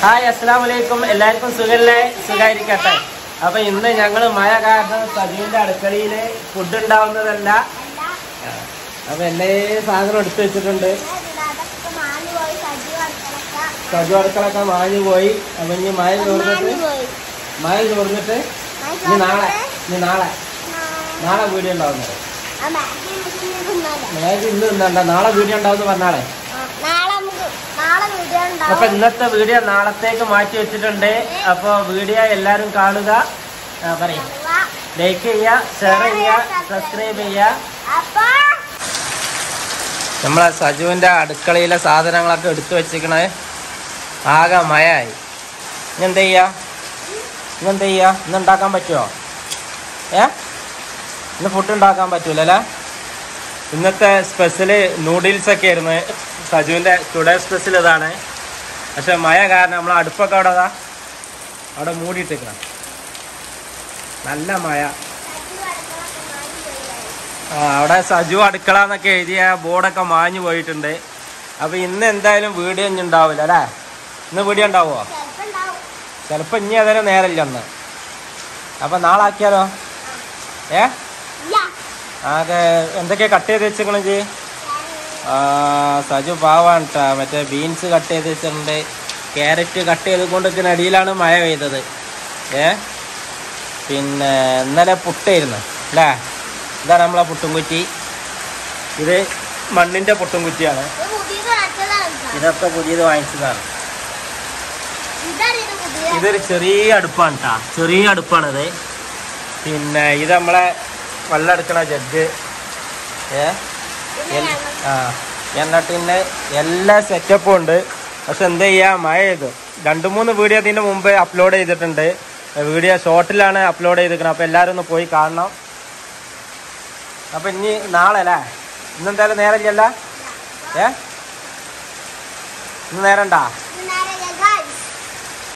Hi അസ്സാം വലൈക്കും എല്ലാവർക്കും സുഖല്ലേ സുഖമായിരിക്കട്ടെ അപ്പൊ ഇന്ന് ഞങ്ങള് മഴ കാരണം സജീവിന്റെ അടുക്കളയില് ഫുഡ് ഉണ്ടാവുന്നതല്ല അപ്പൊ എല്ലാ സാധനം എടുത്തു വെച്ചിട്ടുണ്ട് സജു അടുക്കളൊക്കെ മാഞ്ഞു പോയി അപ്പൊ ഇനി മഴ ചോർന്നിട്ട് മഴ ചോർന്നിട്ട് ഇനി നാളെ ഇനി നാളെ നാളെ വീഡിയോ ഉണ്ടാവുന്നത് മേഘ ഇന്ന് ഇന്നണ്ട നാളെ വീഡിയോ ഉണ്ടാവുന്ന പറഞ്ഞാളെ നാളെ നമുക്ക് നാളെ വീഡിയോ അപ്പൊ ഉണ്ടാവും ഇന്നത്തെ വീഡിയോ നാളത്തേക്ക് മാറ്റി വെച്ചിട്ടുണ്ട് അപ്പൊ വീഡിയോ എല്ലാരും കാണുക ആ, പറയും ലൈക്ക് ചെയ്യുക ഷെയർ ചെയ്യുക സബ്സ്ക്രൈബ് ചെയ്യുക അപ്പൊ നമ്മളെ സജുവിന്റെ അടുക്കളയിലെ സാധനങ്ങളൊക്കെ എടുത്തു വെച്ചിക്കണേ ആകെ മഴയായി ഇനി എന്ത് ചെയ്യാ ഇന്ന് എന്ത് ചെയ്യാ ഇന്ന് ഉണ്ടാക്കാൻ പറ്റുമോ ഏ ഇന്ന് ഫുഡ് ഉണ്ടാക്കാൻ പറ്റൂലല്ലേ ഇന്നത്തെ സ്പെഷ്യല് നൂഡിൽസ് ഒക്കെ ആയിരുന്നു സജുവിന്റെ ടുഡേ സ്പെഷ്യൽ ഇതാണ് പക്ഷെ മഴ കാരണം നമ്മൾ അടുപ്പൊക്കെ അവിടെ അതാ അവിടെ മൂടിയിട്ടിരിക്കണം നല്ല മഴ ആ, അവിടെ സജു അടുക്കള എന്നൊക്കെ എഴുതിയ ബോർഡൊക്കെ മാഞ്ഞു പോയിട്ടുണ്ട് അപ്പൊ ഇന്ന് എന്തായാലും വീഡിയോ ഇനി ഉണ്ടാവില്ല അല്ലേ ഇന്ന് വീഡിയോ ഉണ്ടാവുമോ ചിലപ്പോ ഉണ്ടാവും ചിലപ്പോ ഇനി അതിന് നേരമില്ല ഒന്ന് അപ്പൊ നാളെ ആക്കിയാലോ ഏ ഇല്ല ആകെ എന്തൊക്കെയാ കട്ട് ചെയ്ത് വെച്ചിക്കണ ജി ആ സജു പാവാണ് ട്ടാ മറ്റേ ബീൻസ് കട്ട് ചെയ്ത് വെച്ചിട്ടുണ്ട് ക്യാരറ്റ് കട്ട് ചെയ്ത് കൊണ്ടിരിക്കുന്ന അടിയിലാണ് മഴ പെയ്തത് ഏ പിന്നെ ഇന്നലെ പുട്ടായിരുന്നു അല്ലേ ഇതാണ് നമ്മളെ പുട്ടുംകുറ്റി ഇത് മണ്ണിന്റെ പുട്ടുംകുറ്റിയാണ് ഇത് പുതിയത് വാങ്ങിച്ചതാണ് കേട്ടോ. ഇതൊക്കെ പുതിയത് വാങ്ങിച്ചതാണ് ഇതാണ് ഇത് പുതിയത് ഇതൊരു ചെറിയ അടുപ്പാണ് കേട്ടാ ചെറിയ അടുപ്പാണിത് പിന്നെ ഇത് നമ്മളെ വെള്ളം എടുക്കണ ജഗ് ഏ ഇത് എൽ- ഞങ്ങൾ ആ എന്നിട്ടിന് എല്ലാ സെറ്റപ്പും ഉണ്ട് പക്ഷെ എന്താ ചെയ്യാ മഴ ചെയ്തു രണ്ട് മൂന്ന് വീഡിയോ ഇതിന്റെ മുമ്പ് അപ്ലോഡ് ചെയ്തിട്ടുണ്ട് വീഡിയോ ഷോർട്ടിലാണ് അപ്ലോഡ് ചെയ്തിരിക്കുന്നത് അപ്പൊ എല്ലാരും ഒന്ന് പോയി കാണണം അപ്പൊ ഇനി നാളെ അല്ലേ ഇന്നെന്തായാലും നേരമില്ലല്ല ഏ ഇന്ന് നേരണ്ടാ